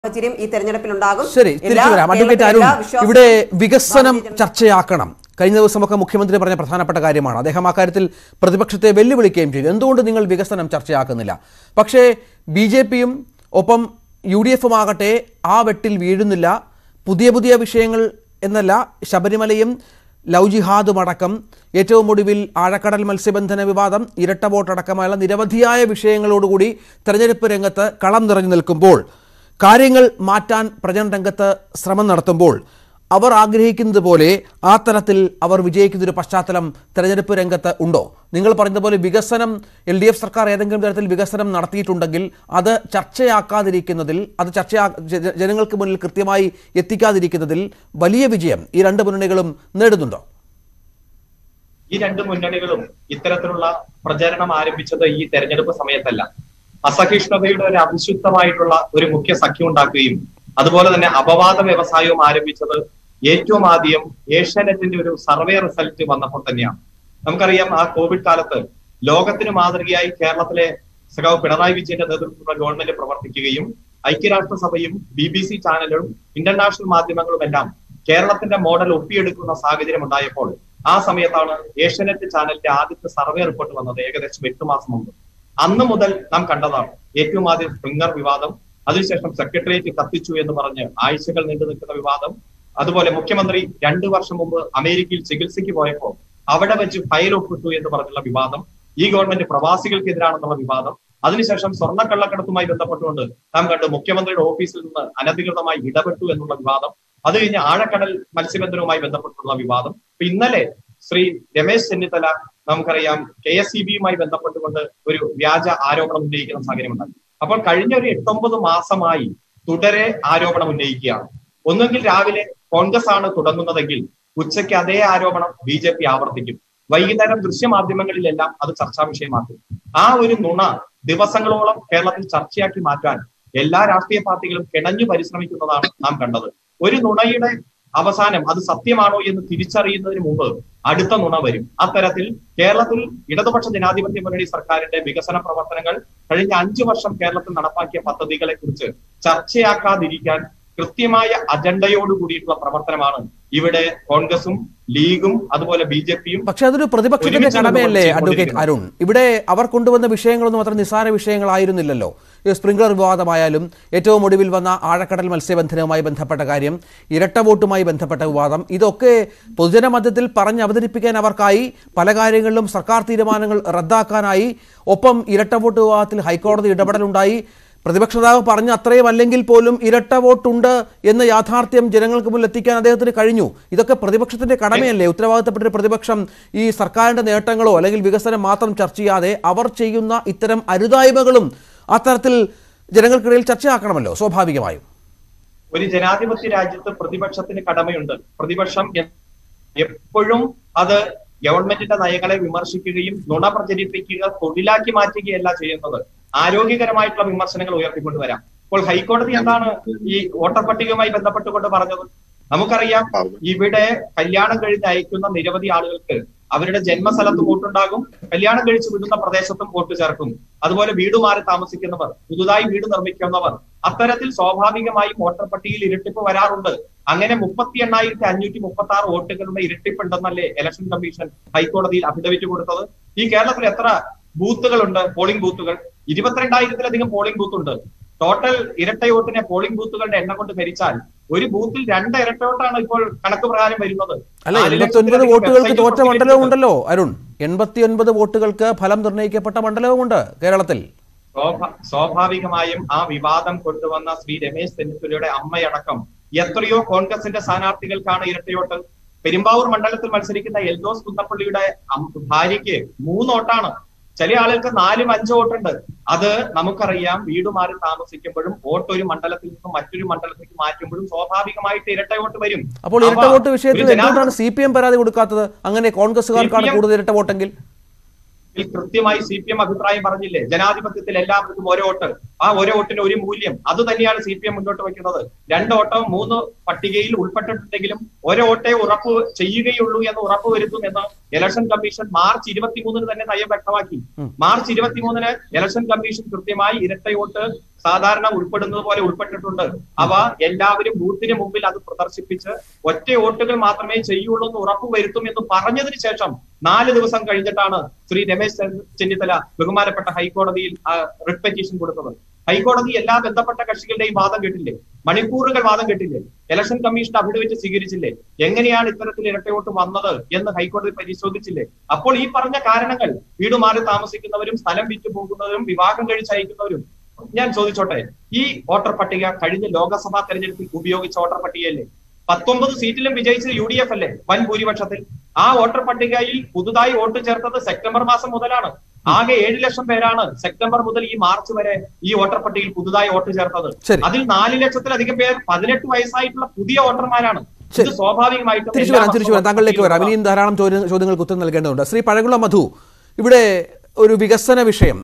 സാഹചര്യം ഈ തെരഞ്ഞെടുപ്പിൽ ഉണ്ടാകും ശരി തിരിച്ചു വരാം അഡ്വക്കേറ്റ് അരുൺ ഇവിടെ വികസനം ചർച്ചയാക്കണം കഴിഞ്ഞ ദിവസമൊക്കെ മുഖ്യമന്ത്രി പറഞ്ഞ പ്രധാനപ്പെട്ട കാര്യമാണ് അദ്ദേഹം ആ കാര്യത്തിൽ പ്രതിപക്ഷത്തെ വെല്ലുവിളിക്കുകയും ചെയ്തു എന്തുകൊണ്ട് നിങ്ങൾ വികസനം ചർച്ചയാക്കുന്നില്ല പക്ഷേ ബി ജെ പിയും ഒപ്പം യു ഡി എഫും ആകട്ടെ ആ വെട്ടിൽ വീഴുന്നില്ല പുതിയ പുതിയ വിഷയങ്ങൾ എന്നല്ല ശബരിമലയും ലവ് ജിഹാദും അടക്കം ഏറ്റവും ഒടുവിൽ ആഴക്കടൽ മത്സ്യബന്ധന വിവാദം ഇരട്ട വോട്ടടക്കമുള്ള നിരവധിയായ വിഷയങ്ങളോടുകൂടി തെരഞ്ഞെടുപ്പ് രംഗത്ത് കളം നിറഞ്ഞു നിൽക്കുമ്പോൾ കാര്യങ്ങൾ മാറ്റാൻ പ്രചരണ രംഗത്ത് ശ്രമം നടത്തുമ്പോൾ അവർ ആഗ്രഹിക്കുന്നത് പോലെ ആ തലത്തിൽ അവർ വിജയിക്കുന്ന ഒരു പശ്ചാത്തലം തെരഞ്ഞെടുപ്പ് രംഗത്ത് ഉണ്ടോ നിങ്ങൾ പറഞ്ഞതുപോലെ വികസനം എൽ ഡി എഫ് സർക്കാർ ഏതെങ്കിലും തരത്തിൽ വികസനം നടത്തിയിട്ടുണ്ടെങ്കിൽ അത് ചർച്ചയാക്കാതിരിക്കുന്നതിൽ അത് ചർച്ചയാ ജ- ജനങ്ങൾക്ക് മുന്നിൽ കൃത്യമായി എത്തിക്കാതിരിക്കുന്നതിൽ വലിയ വിജയം ഈ രണ്ട് മുന്നണികളും നേടുന്നുണ്ടോ ഈ രണ്ട് മുന്നണികളും ഇത്തരത്തിലുള്ള പ്രചരണം ആരംഭിച്ചത് ഈ തെരഞ്ഞെടുപ്പ് സമയത്തല്ല അസഹിഷ്ണുതയുടെ ഒരു അവിശുദ്ധമായിട്ടുള്ള ഒരു മുഖ്യ സഖ്യം ഉണ്ടാക്കുകയും അതുപോലെ തന്നെ അപവാദ വ്യവസായവും ആരംഭിച്ചത് ഏറ്റവും ആദ്യം ഏഷ്യാനെറ്റിന്റെ ഒരു സർവേ റിസൾട്ട് വന്നപ്പോൾ തന്നെയാണ് നമുക്കറിയാം ആ കോവിഡ് കാലത്ത് ലോകത്തിന് മാതൃകയായി കേരളത്തിലെ സഖാവ് പിണറായി വിജയന്റെ നേതൃത്വത്തിലുള്ള ഗവൺമെന്റ് പ്രവർത്തിക്കുകയും ഐക്യരാഷ്ട്രസഭയും ബി ബി സി ചാനലും ഇന്റർനാഷണൽ മാധ്യമങ്ങളും എല്ലാം കേരളത്തിന്റെ മോഡൽ ഒപ്പിയെടുക്കുന്ന സാഹചര്യം ഉണ്ടായപ്പോൾ ആ സമയത്താണ് ഏഷ്യാനെറ്റ് ചാനലിന്റെ ആദ്യത്തെ സർവേ റിപ്പോർട്ട് വന്നത് ഏകദേശം എട്ട് മാസം മുമ്പ് അന്ന് മുതൽ നാം കണ്ടതാണ് ഏറ്റവും ആദ്യം സ്പ്രിംഗർ വിവാദം അതിനുശേഷം സെക്രട്ടേറിയറ്റ് കത്തിച്ചു എന്ന് പറഞ്ഞ് ആഴ്ചകൾ നീണ്ടു നിൽക്കുന്ന വിവാദം അതുപോലെ മുഖ്യമന്ത്രി രണ്ടു വർഷം മുമ്പ് അമേരിക്കയിൽ ചികിത്സയ്ക്ക് പോയപ്പോൾ അവിടെ വെച്ച് ഫയൽ ഒപ്പിട്ടു എന്ന് പറഞ്ഞുള്ള വിവാദം ഈ ഗവൺമെന്റ് പ്രവാസികൾക്കെതിരാണെന്നുള്ള വിവാദം അതിനുശേഷം സ്വർണ്ണക്കള്ളക്കടത്തുമായി ബന്ധപ്പെട്ടുകൊണ്ട് നാം കണ്ടു മുഖ്യമന്ത്രിയുടെ ഓഫീസിൽ നിന്ന് അനധികൃതമായി ഇടപെട്ടു എന്നുള്ള വിവാദം അത് കഴിഞ്ഞ് ആഴക്കടൽ മത്സ്യബന്ധനവുമായി ബന്ധപ്പെട്ടുള്ള വിവാദം ഇപ്പൊ ഇന്നലെ ശ്രീ രമേശ് ചെന്നിത്തല നമുക്കറിയാം കെ എസ് ഇ ബിയുമായി ബന്ധപ്പെട്ടുകൊണ്ട് ഒരു വ്യാജ ആരോപണം ഉന്നയിക്കുന്ന സാഹചര്യമുണ്ടായി അപ്പോൾ കഴിഞ്ഞ ഒരു എട്ടൊമ്പത് മാസമായി തുടരെ ആരോപണം ഉന്നയിക്കുകയാണ് ഒന്നുകിൽ രാവിലെ കോൺഗ്രസ് ആണ് തുടങ്ങുന്നതെങ്കിൽ ഉച്ചയ്ക്ക് അതേ ആരോപണം ബി ജെ പി ആവർത്തിക്കും വൈകുന്നേരം ദൃശ്യമാധ്യമങ്ങളിലെല്ലാം അത് ചർച്ചാ വിഷയമാക്കും ആ ഒരു നുണ ദിവസങ്ങളോളം കേരളത്തിൽ ചർച്ചയാക്കി മാറ്റാൻ എല്ലാ രാഷ്ട്രീയ പാർട്ടികളും കിണഞ്ഞു പരിശ്രമിക്കുന്നതാണ് നാം കണ്ടത് ഒരു നുണയുടെ അവസാനം അത് സത്യമാണോ എന്ന് തിരിച്ചറിയുന്നതിന് മുമ്പ് അടുത്ത നുണ വരും അത്തരത്തിൽ കേരളത്തിൽ ഇടതുപക്ഷ ജനാധിപത്യ മുന്നണി സർക്കാരിന്റെ വികസന പ്രവർത്തനങ്ങൾ കഴിഞ്ഞ അഞ്ചു വർഷം കേരളത്തിൽ നടപ്പാക്കിയ പദ്ധതികളെ കുറിച്ച് ചർച്ചയാക്കാതിരിക്കാൻ കൃത്യമായ അജണ്ടയോട് കൂടിയിട്ടുള്ള പ്രവർത്തനമാണ് ഇവിടെ കോൺഗ്രസും ലീഗും അതുപോലെ ബി ജെ പിയും പക്ഷെ അതൊരു പ്രതിപക്ഷത്തിന്റെ ഒരുമിച്ച് കടമയല്ലേ നിന്ന് അഡ്വക്കേറ്റ് അരുൺ ഇവിടെ അവർ കൊണ്ടുവന്ന വിഷയങ്ങളൊന്നും അത്ര നിസ്സാര വിഷയങ്ങളായിരുന്നില്ലല്ലോ ഈ സ്പ്രിംഗ്ലർ വിവാദമായാലും ഏറ്റവും ഒടുവിൽ വന്ന ആഴക്കടൽ മത്സ്യബന്ധനവുമായി ബന്ധപ്പെട്ട കാര്യം ഇരട്ട വോട്ടുമായി ബന്ധപ്പെട്ട വിവാദം ഇതൊക്കെ പൊതുജന മധ്യത്തിൽ പറഞ്ഞ് അവതരിപ്പിക്കാൻ അവർക്കായി പല കാര്യങ്ങളിലും സർക്കാർ തീരുമാനങ്ങൾ റദ്ദാക്കാനായി ഒപ്പം ഇരട്ട വോട്ട് വിവാദത്തിൽ ഹൈക്കോടതി ഇടപെടലുണ്ടായി പ്രതിപക്ഷ നേതാവ് പറഞ്ഞ അത്രയും അല്ലെങ്കിൽ പോലും ഇരട്ട വോട്ടുണ്ട് എന്ന യാഥാർത്ഥ്യം ജനങ്ങൾക്ക് മുന്നിൽ എത്തിക്കാൻ അദ്ദേഹത്തിന് കഴിഞ്ഞു ഇതൊക്കെ പ്രതിപക്ഷത്തിന്റെ കടമയല്ലേ ഉത്തരവാദിത്തപ്പെട്ട ഒരു പ്രതിപക്ഷം ഈ സർക്കാരിന്റെ നേട്ടങ്ങളോ അല്ലെങ്കിൽ വികസനം മാത്രം ചർച്ച ചെയ്യാതെ അവർ ചെയ്യുന്ന ഇത്തരം അരുതായ്മകളും അത്തരത്തിൽ ജനങ്ങൾക്കിടയിൽ ചർച്ചയാക്കണമല്ലോ സ്വാഭാവികമായും ഒരു ജനാധിപത്യ രാജ്യത്ത് പ്രതിപക്ഷത്തിന് കടമയുണ്ട് പ്രതിപക്ഷം എ- എപ്പോഴും അത് ഗവൺമെന്റിന്റെ നയങ്ങളെ വിമർശിക്കുകയും നുണ പ്രചരിപ്പിക്കുക തൊഴിലാക്കി മാറ്റുകയല്ല ചെയ്യുന്നത് ആരോഗ്യകരമായിട്ടുള്ള വിമർശനങ്ങൾ ഉയർത്തിക്കൊണ്ടുവരാം ഇപ്പോൾ ഹൈക്കോടതി എന്താണ് ഈ വോട്ടർ പട്ടികയുമായി ബന്ധപ്പെട്ടുകൊണ്ട് പറഞ്ഞത് നമുക്കറിയാം ഇവിടെ കല്യാണം കഴിഞ്ഞ് അയക്കുന്ന നിരവധി ആളുകൾക്ക് അവരുടെ ജന്മസ്ഥലത്ത് വോട്ടുണ്ടാകും കല്യാണം കഴിച്ച് വിടുന്ന പ്രദേശത്തും വോട്ട് ചേർക്കും അതുപോലെ വീട് മാറി താമസിക്കുന്നവർ പുതുതായി വീട് നിർമ്മിക്കുന്നവർ അത്തരത്തിൽ സ്വാഭാവികമായും വോട്ടർ പട്ടികയിൽ ഇരട്ടിപ്പ് വരാറുണ്ട് അങ്ങനെ മുപ്പത്തി എണ്ണായിരത്തി അഞ്ഞൂറ്റി മുപ്പത്തി ആറ് വോട്ടുകളുടെ ഇരട്ടിപ്പുണ്ടെന്നല്ലേ ഇലക്ഷൻ കമ്മീഷൻ ഹൈക്കോടതിയിൽ അഫിഡവിറ്റ് കൊടുത്തത് ഈ കേരളത്തിൽ എത്ര ബൂത്തുകളുണ്ട് പോളിംഗ് ബൂത്തുകൾ ഇരുപത്തിരണ്ടായിരത്തിലധികം പോളിംഗ് ബൂത്ത് ഉണ്ട് ടോട്ടൽ ഇരട്ട വോട്ടിനെ പോളിംഗ് ബൂത്തുകളുടെ എണ്ണം കൊണ്ട് ഭരിച്ചാൽ ഒരു ബൂത്തിൽ രണ്ട് ഇരട്ട വോട്ടാണ് ഇപ്പോൾ കണക്ക് പ്രകാരം വരുന്നത് അല്ല നാല് എൺപത്തി ഒൻപത് ലക്ഷത്തിലധികം വോട്ടുകൾക്ക് website തോറ്റ ൽ മണ്ഡലവും ഉണ്ടല്ലോ അരുൺ എൺപത്തി ഒൻപത് വോട്ടുകൾക്ക് ഫലം നിർണ്ണയിക്കപ്പെട്ട മണ്ഡലവുമുണ്ട് കേരളത്തിൽ സ്വാഭ- സ്വാഭാവികമായും ആ വിവാദം കൊണ്ടുവന്ന ശ്രീ രമേശ് ചെന്നിത്തലയുടെ അമ്മയടക്കം എത്രയോ കോൺഗ്രസിന്റെ സ്ഥാനാർത്ഥികൾക്കാണ് ഇരട്ടയോട്ട് പെരുമ്പാവൂർ മണ്ഡലത്തിൽ മത്സരിക്കുന്ന എൽദോസ് കുന്നപ്പള്ളിയുടെ അം- ഭാര്യയ്ക്ക് മൂന്നോട്ടാണ് ചില ആളുകൾക്ക് നാലും അഞ്ചും വോട്ടുണ്ട് അത് നമുക്കറിയാം വീട് മാറി താമസിക്കുമ്പോഴും വോട്ട് ഒരു മണ്ഡലത്തിൽ നിന്നും മറ്റൊരു മണ്ഡലത്തിലേക്ക് മാറ്റുമ്പോഴും സ്വാഭാവികമായിട്ട് ഇരട്ട വോട്ട് വരും അപ്പോൾ ഇരട്ട അപ്പൊ വോട്ട് വിഷയത്തിൽ ഒരു ജനാധി- എന്തുകൊണ്ടാണ് സി പി എം പരാതി കൊടുക്കാത്തത് അങ്ങനെ കോൺഗ്രസ്സുകാർക്കാണ് CPM കൂടുതൽ ഇരട്ട വോട്ടെങ്കിൽ ഇതിൽ കൃത്യമായി സി പി എം അഭിപ്രായം പറഞ്ഞില്ലേ ജനാധിപത്യത്തിൽ എല്ലാവർക്കും ഓരോ വോട്ട് ആ ഓരോ വോട്ടിന് ഒരു മൂല്യം അത് തന്നെയാണ് സി പി എം മുന്നോട്ട് വയ്ക്കുന്നത് രണ്ട് വോട്ടം മൂന്ന് പട്ടികയിൽ ഉൾപ്പെട്ടിട്ടുണ്ടെങ്കിലും ഓരോ വോട്ടേ ഉറപ്പ് ചെയ്യുകയുള്ളൂ എന്ന് ഉറപ്പ് വരുത്തും എന്ന് ഇലക്ഷൻ കമ്മീഷൻ മാർച്ച് ഇരുപത്തിമൂന്നിന് തന്നെ നയം വ്യക്തമാക്കി മാർച്ച് ഇരുപത്തിമൂന്നിന് ഇലക്ഷൻ കമ്മീഷൻ കൃത്യമായി ഇരട്ട വോട്ട് സാധാരണ ഉൾപ്പെടുന്നത് പോലെ ഉൾപ്പെട്ടിട്ടുണ്ട് അവ എല്ലാവരും ബൂത്തിന് മുമ്പിൽ അത് പ്രദർശിപ്പിച്ച് ഒറ്റ വോട്ടുകൾ മാത്രമേ ചെയ്യുള്ളൂ എന്ന് ഉറപ്പുവരുത്തും എന്ന് പറഞ്ഞതിന് ശേഷം നാല് ദിവസം കഴിഞ്ഞിട്ടാണ് ശ്രീ രമേശ് ചെന്നിത്തല ബഹുമാനപ്പെട്ട ഹൈക്കോടതിയിൽ റിട്ട് പെറ്റീഷൻ കൊടുത്തത് ഹൈക്കോടതി എല്ലാ ബന്ധപ്പെട്ട കക്ഷികളുടെയും വാദം കേട്ടില്ലേ മണിക്കൂറുകൾ വാദം കേട്ടില്ലേ ഇലക്ഷൻ കമ്മീഷൻ അഫിഡവിറ്റ് സ്വീകരിച്ചില്ലേ എങ്ങനെയാണ് ഇത്തരത്തിൽ ഇരട്ടവോട്ട് വന്നത് എന്ന് ഹൈക്കോടതി പരിശോധിച്ചില്ലേ അപ്പോൾ ഈ പറഞ്ഞ കാരണങ്ങൾ വീട് മാറി താമസിക്കുന്നവരും സ്ഥലം വിറ്റു പോകുന്നവരും വിവാഹം കഴിച്ചയക്കുന്നവരും ഞാൻ ചോദിച്ചോട്ടെ ഈ വോട്ടർ പട്ടിക കഴിഞ്ഞ ലോക്സഭാ തെരഞ്ഞെടുപ്പിൽ ഉപയോഗിച്ച വോട്ടർ പട്ടികയല്ലേ പത്തൊമ്പത് സീറ്റിലും വിജയിച്ചത് യു ഡി എഫ് അല്ലേ വൻ ഭൂരിപക്ഷത്തിൽ ആ വോട്ടർ പട്ടികയിൽ പുതുതായി വോട്ട് ചേർത്തത് സെപ്റ്റംബർ മാസം മുതലാണ് ആകെ ഏഴ് ലക്ഷം പേരാണ് സെപ്റ്റംബർ മുതൽ ഈ മാർച്ച് വരെ ഈ വോട്ടർ പട്ടികയിൽ പുതുതായി വോട്ട് ചേർത്തത് ശരി. അതിൽ നാല് ലക്ഷത്തിലധികം പേർ പതിനെട്ട് വയസ്സായിട്ടുള്ള പുതിയ വോട്ടർമാരാണ് ഇത് ശരി. സ്വാഭാവികമായിട്ടും തിരിച്ചു എല്ലാ വരാം തിരിച്ചു വരാം വർഷവും താങ്കളിലേക്ക് വരാം ഇനിയും ധാരാളം ചോദ്യ- ചോദ്യങ്ങൾക്ക് ഉത്തരം നൽകേണ്ടതുണ്ട് ശ്രീ പഴകുളം മധു ഇവിടെ ഒരു വികസന വിഷയം